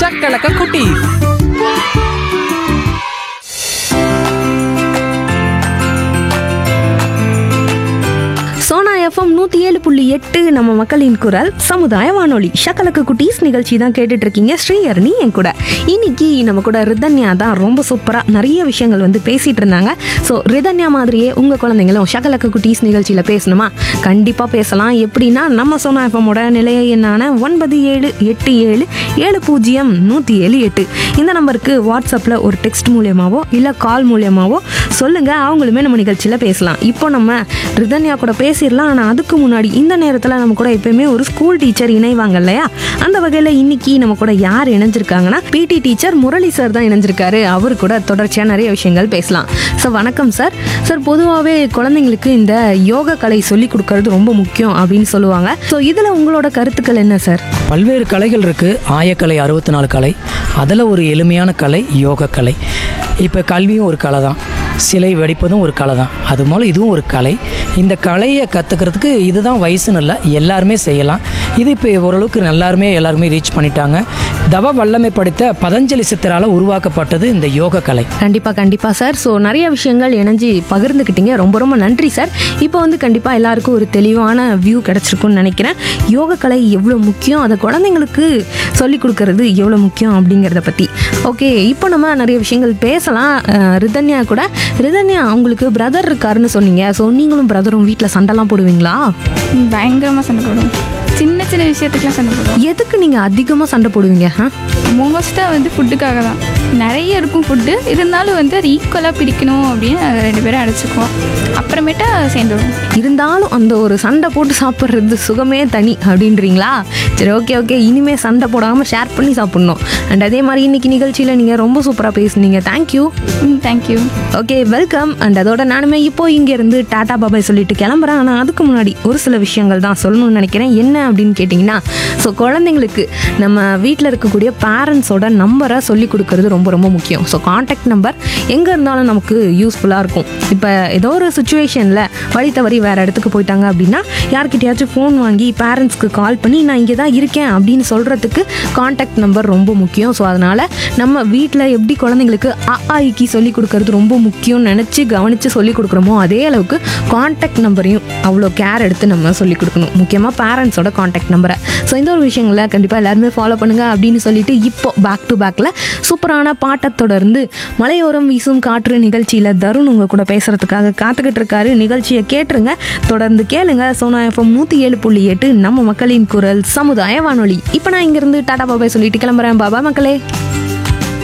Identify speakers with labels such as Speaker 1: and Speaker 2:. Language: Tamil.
Speaker 1: சக்கலக்க குட்டி
Speaker 2: சோனா எஃப்எம் நூற்றி ஏழு புள்ளி எட்டு நம்ம மக்களின் குரல் சமுதாய வானொலி ஷக்கலக்கு குட்டீஸ் நிகழ்ச்சி தான் கேட்டுட்டு இருக்கீங்க ஸ்ரீஹரணி என் கூட இன்னைக்கு நம்ம கூட ரிதன்யா தான் ரொம்ப சூப்பராக நிறைய விஷயங்கள் வந்து பேசிட்டு இருந்தாங்க ஸோ ரிதன்யா மாதிரியே உங்கள் குழந்தைங்களும் ஷக்கலக்கு குட்டீஸ் நிகழ்ச்சியில் பேசணுமா கண்டிப்பாக பேசலாம் எப்படின்னா நம்ம சோனா எஃப்எம்மோட நிலைய எண்ணான ஒன்பது ஏழு எட்டு ஏழு ஏழு பூஜ்ஜியம் நூற்றி ஏழு எட்டு இந்த நம்பருக்கு வாட்ஸ்அப்பில் ஒரு டெக்ஸ்ட் மூலியமாவோ இல்லை கால் மூலியமாவோ சொல்லுங்கள் அவங்களுமே நம்ம நிகழ்ச்சியில் பேசலாம் இப்போ நம்ம ரிதன்யா கூட பேசிடலாம் ஆனால் அதுக்கு முன்னாடி இந்த நேரத்தில் நம்ம கூட எப்பயுமே ஒரு ஸ்கூல் டீச்சர் இணைவாங்க இல்லையா அந்த வகையில் இன்னைக்கு நம்ம கூட யார் இணைஞ்சிருக்காங்கன்னா பிடி டீச்சர் முரளி சார் தான் இணைஞ்சிருக்காரு அவர் கூட தொடர்ச்சியாக நிறைய விஷயங்கள் பேசலாம் சார் வணக்கம் சார் சார் பொதுவாகவே குழந்தைங்களுக்கு இந்த யோக கலை சொல்லி கொடுக்கறது ரொம்ப முக்கியம் அப்படின்னு சொல்லுவாங்க ஸோ இதில் உங்களோட கருத்துக்கள் என்ன சார்
Speaker 3: பல்வேறு கலைகள் இருக்குது ஆயக்கலை அறுபத்தி நாலு கலை அதில் ஒரு எளிமையான கலை யோக கலை இப்போ கல்வியும் ஒரு கலை தான் சிலை வெடிப்பதும் ஒரு கலை தான் அது போல் இதுவும் ஒரு கலை இந்த கலையை கற்றுக்கிறதுக்கு இதுதான் வயசுன்னு இல்லை எல்லாருமே செய்யலாம் இது இப்போ ஓரளவுக்கு எல்லாருமே எல்லாருமே ரீச் பண்ணிட்டாங்க தவ வல்லமை படைத்த பதஞ்சலி சித்தரால் உருவாக்கப்பட்டது இந்த யோக கலை
Speaker 2: கண்டிப்பாக கண்டிப்பாக சார் ஸோ நிறைய விஷயங்கள் இணைஞ்சு பகிர்ந்துக்கிட்டீங்க ரொம்ப ரொம்ப நன்றி சார் இப்போ வந்து கண்டிப்பாக எல்லாருக்கும் ஒரு தெளிவான வியூ கிடச்சிருக்கும்னு நினைக்கிறேன் யோக கலை எவ்வளோ முக்கியம் அதை குழந்தைங்களுக்கு சொல்லி கொடுக்கறது எவ்வளோ முக்கியம் அப்படிங்கிறத பற்றி ஓகே இப்போ நம்ம நிறைய விஷயங்கள் பேசலாம் அஹ், ரிதன்யா கூட ரிதன்யா உங்களுக்கு பிரதர் இருக்காருன்னு சொன்னீங்க ஸோ நீங்களும் பிரதரும் வீட்டில் சண்டைலாம் போடுவீங்களா
Speaker 4: பயங்கரமாக சண்டை போடுவோம் சின்ன சின்ன விஷயத்துக்குலாம் சண்டை போடுவோம்
Speaker 2: எதுக்கு நீங்கள் அதிகமாக சண்டை போடுவீங்க ஆ
Speaker 4: மோஸ்ட்டாக வந்து ஃபுட்டுக்காக தான் நிறைய இருக்கும் ஃபுட்டு இருந்தாலும் வந்து அது ஈக்குவலாக பிரிக்கணும் அப்படின்னு நாங்கள் ரெண்டு பேரும் அடைச்சிக்குவோம் அப்புறமேட்டா சேர்ந்துடுவோம்
Speaker 2: இருந்தாலும் அந்த ஒரு சண்டை போட்டு சாப்பிட்றது சுகமே தனி அப்படின்றீங்களா சரி ஓகே ஓகே இனிமே சண்டை போடாமல் ஷேர் பண்ணி சாப்பிட்ணும் அண்ட் அதே மாதிரி இன்னைக்கு நிகழ்ச்சியில் நீங்கள் ரொம்ப சூப்பராக பேசுனீங்க தேங்க்யூ
Speaker 4: ம் தேங்க்யூ
Speaker 2: ஓகே வெல்கம் அண்ட் அதோட நானுமே இப்போ இங்கேருந்து டாடா பாபாய் சொல்லிட்டு கிளம்புறேன் ஆனால் அதுக்கு முன்னாடி ஒரு சில விஷயங்கள் தான் சொல்லணும்னு நினைக்கிறேன் என்ன அப்படின்னு கேட்டிங்கன்னா ஸோ குழந்தைங்களுக்கு நம்ம வீட்டில் இருக்கக்கூடிய பேரண்ட்ஸோட நம்பரை சொல்லி கொடுக்கறது ரொம்ப ரொம்ப முக்கியம் ஸோ காண்டாக்ட் நம்பர் எங்கே இருந்தாலும் நமக்கு யூஸ்ஃபுல்லாக இருக்கும் இப்போ ஏதோ ஒரு சுச்சுவேஷனில் வழி தவறி வேறு இடத்துக்கு போயிட்டாங்க அப்படின்னா யார்கிட்டயாச்சும் ஃபோன் வாங்கி பேரண்ட்ஸ்க்கு கால் பண்ணி நான் இங்கே தான் இருக்கேன் அப்படின்னு சொல்கிறதுக்கு காண்டாக்ட் நம்பர் ரொம்ப முக்கியம் ஸோ அதனால் நம்ம வீட்டில் எப்படி குழந்தைங்களுக்கு அ ஆயிக்கு சொல்லி கொடுக்கறது ரொம்ப முக்கியம்னு நினச்சி கவனித்து சொல்லி கொடுக்குறோமோ அதே அளவுக்கு காண்டாக்ட் நம்பரையும் அவ்வளோ கேர் எடுத்து நம்ம சொல்லி கொடுக்கணும் முக்கியமாக பேரண்ட்ஸோட காண்டாக்ட் நம்பரை ஸோ இந்த ஒரு விஷயங்களை கண்டிப்பாக எல்லாருமே ஃபாலோ பண்ணுங்க அப்படின்னு சொல்லிட்டு இப்போ பேக் டு பேக்கில் சூப்பரான பாட்டை தொடர்ந்து மலையோரம் வீசும் காற்று நிகழ்ச்சியில் தருண் உங்கள் கூட பேசுகிறதுக்காக காத்துக்கிட்டு இருக்காரு நிகழ்ச்சியை கேட்டுருங்க தொடர்ந்து கேளுங்க சோனா எஃப்எம் நூற்றி ஏழு புள்ளி எட்டு நம்ம மக்களின் குரல் சமுதாய வானொலி இப்போ நான் இங்கேருந்து டாடா பாபாய் சொல்லிட்டு கிளம்புறேன் பாபா மக்களே